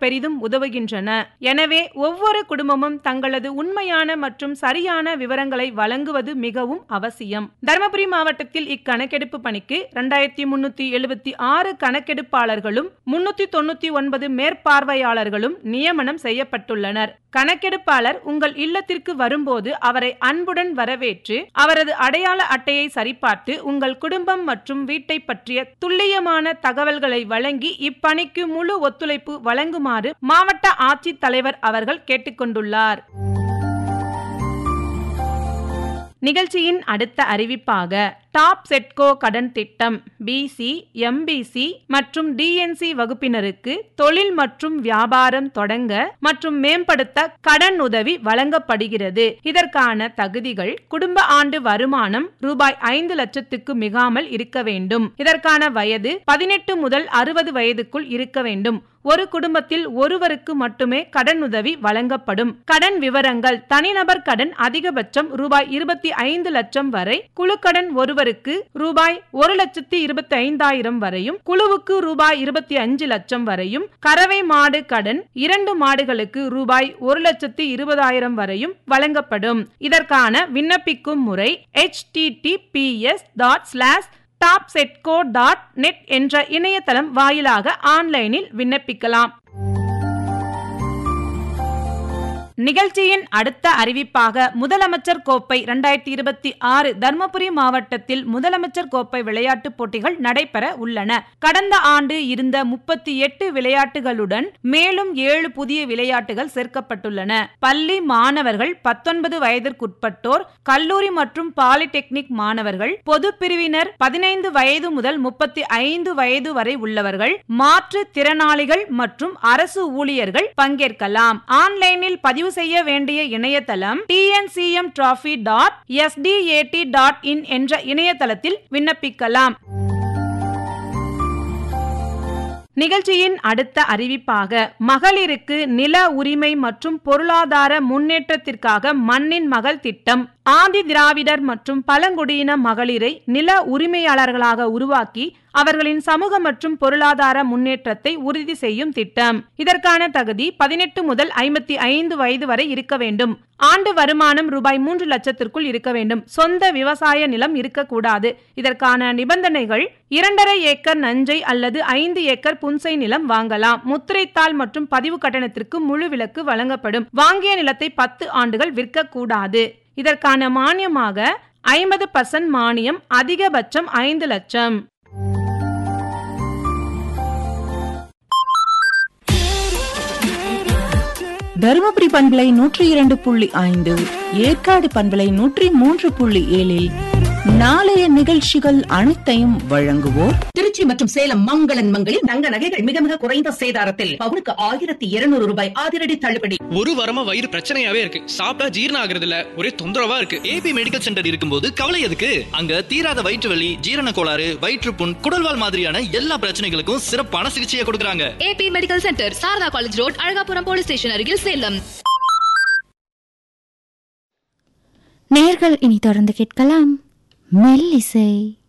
பெரிதும் உதவுகின்றன எனவே ஒவ்வொரு குடும்பமும் தங்களது உண்மையான மற்றும் சரியான விவரங்களை வழங்குவது மிகவும் அவசியம் தருமபுரி மாவட்டத்தில் இக்கணக்கெடுப்பு பணிக்கு இரண்டாயிரத்தி முன்னூத்தி எழுபத்தி ஆறு கணக்கெடுப்பாளர்களும் முன்னூத்தி தொண்ணூத்தி ஒன்பது மேற்பார்வையாளர்களும் நியமனம் செய்யப்பட்டுள்ளனர் கணக்கெடுப்பாளர் உங்கள் இல்லத்திற்கு வரும்போது அவரை அன்புடன் வரவேற்று அவரது அடையாள அட்டையை சரிபார்த்து உங்கள் குடும்பம் மற்றும் வீட்டை பற்றிய துல்லியமான தகவல்களை வழங்கி இப்பணிக்கு முழு ஒத்துழைப்பு வழங்குமாறு மாவட்ட ஆட்சித்தலைவர் அவர்கள் கேட்டுக்கொண்டுள்ளார் நிகழ்ச்சியின் அடுத்த அறிவிப்பாக டாப் செட்கோ கடன் திட்டம் பிசி எம்பிசி மற்றும் டிஎன்சி வகுப்பினருக்கு தொழில் மற்றும் வியாபாரம் தொடங்க மற்றும் மேம்படுத்த கடன் உதவி வழங்கப்படுகிறது இதற்கான தகுதிகள் குடும்ப ஆண்டு வருமானம் ரூபாய் ஐந்து லட்சத்துக்கு மிகாமல் இருக்க வேண்டும் இதற்கான வயது பதினெட்டு முதல் அறுபது வயதுக்குள் இருக்க வேண்டும் ஒரு குடும்பத்தில் ஒருவருக்கு மட்டுமே கடன் உதவி வழங்கப்படும் கடன் விவரங்கள் தனிநபர் கடன் அதிகபட்சம் ரூபாய் இருபத்தி ஐந்து லட்சம் வரை குழு கடன் ஒருவருக்கு ரூபாய் ஒரு லட்சத்தி இருபத்தி ஐந்தாயிரம் வரையும் குழுவுக்கு ரூபாய் இருபத்தி அஞ்சு லட்சம் வரையும் கறவை மாடு கடன் இரண்டு மாடுகளுக்கு ரூபாய் ஒரு லட்சத்தி இருபதாயிரம் வரையும் வழங்கப்படும் இதற்கான விண்ணப்பிக்கும் முறை https dot slash TABCEDCO dot net என்ற இணையதளம் வாயிலாக ஆன்லைனில் விண்ணப்பிக்கலாம் நிகழ்ச்சியின் அடுத்த அறிவிப்பாக முதலமைச்சர் கோப்பை இரண்டாயிரத்தி இருபத்தி ஆறு தர்மபுரி மாவட்டத்தில் முதலமைச்சர் கோப்பை விளையாட்டுப் போட்டிகள் நடைபெற உள்ளன கடந்த ஆண்டு இருந்த முப்பத்தி எட்டு விளையாட்டுகளுடன் மேலும் ஏழு புதிய விளையாட்டுகள் சேர்க்கப்பட்டுள்ளன பள்ளி மாணவர்கள் பத்தொன்பது வயதிற்குட்பட்டோர் கல்லூரி மற்றும் பாலிடெக்னிக் மாணவர்கள் பொது பிரிவினர் பதினைந்து வயது முதல் முப்பத்தி ஐந்து வயது வரை உள்ளவர்கள் மாற்றுத் திறனாளிகள் மற்றும் அரசு ஊழியர்கள் பங்கேற்கலாம் ஆன்லைனில் பதிவு செய்ய வேண்டிய இணையதளம் TNCM trophy dot SDAT dot in என்ற இணையதளத்தில் விண்ணப்பிக்கலாம் நிகழ்ச்சியின் அடுத்த அறிவிப்பாக மகளிருக்கு நில உரிமை மற்றும் பொருளாதார முன்னேற்றத்திற்காக மண்ணின் மகள் திட்டம் ஆதி திராவிடர் மற்றும் பழங்குடியின மகளிரை நில உரிமையாளர்களாக உருவாக்கி அவர்களின் சமூக மற்றும் பொருளாதார முன்னேற்றத்தை உறுதி செய்யும் திட்டம் இதற்கான தகுதி பதினெட்டு முதல் ஐம்பத்தி ஐந்து வயது வரை இருக்க வேண்டும் ஆண்டு வருமானம் ரூபாய் மூன்று லட்சத்திற்குள் இருக்க வேண்டும் சொந்த விவசாய நிலம் இருக்கக்கூடாது இதற்கான நிபந்தனைகள் இரண்டரை ஏக்கர் நஞ்சை அல்லது ஐந்து ஏக்கர் புன்சை நிலம் வாங்கலாம் முத்திரைத்தாள் மற்றும் பதிவு கட்டணத்திற்கு முழு விலக்கு வழங்கப்படும் வாங்கிய நிலத்தை பத்து ஆண்டுகள் விற்கக்கூடாது இதற்கான மானியமாக ஐம்பது பர்சன்ட் மானியம் அதிகபட்சம் ஐந்து லட்சம் தருமபுரி பண்பலை நூற்றி இரண்டு புள்ளி ஐந்து ஏற்காடு பண்பலை நூற்றி மூன்று புள்ளி ஏழில் நாளைய நிகழ்ச்சிகள் அனைத்தையும் வழங்குவோர் திருச்சி மற்றும் சேலம் மங்களன் மங்களில் தங்க நகைகள் மிக மிக குறைந்த சேதாரத்தில் பவுனுக்கு ஆயிரத்தி இருநூறு ரூபாய் அதிரடி தள்ளுபடி ஒரு வாரமா வயிறு பிரச்சனையாவே இருக்கு சாப்பிட்டா ஜீரணம் ஆகுறது இல்ல ஒரே தொந்தரவா இருக்கு ஏபி மெடிக்கல் சென்டர் இருக்கும்போது கவலை எதுக்கு அங்க தீராத வயிற்று வலி ஜீரண கோளாறு வயிற்றுப்புண் குடல்வால் மாதிரியான எல்லா பிரச்சனைகளுக்கும் சிறப்பான சிகிச்சையை கொடுக்கறாங்க AB medical centre Sarada college road Azhagapuram police station அருகில் சேலம் நேர்கள் இனி தொடர்ந்து கேட்கலாம் மெல்லிசை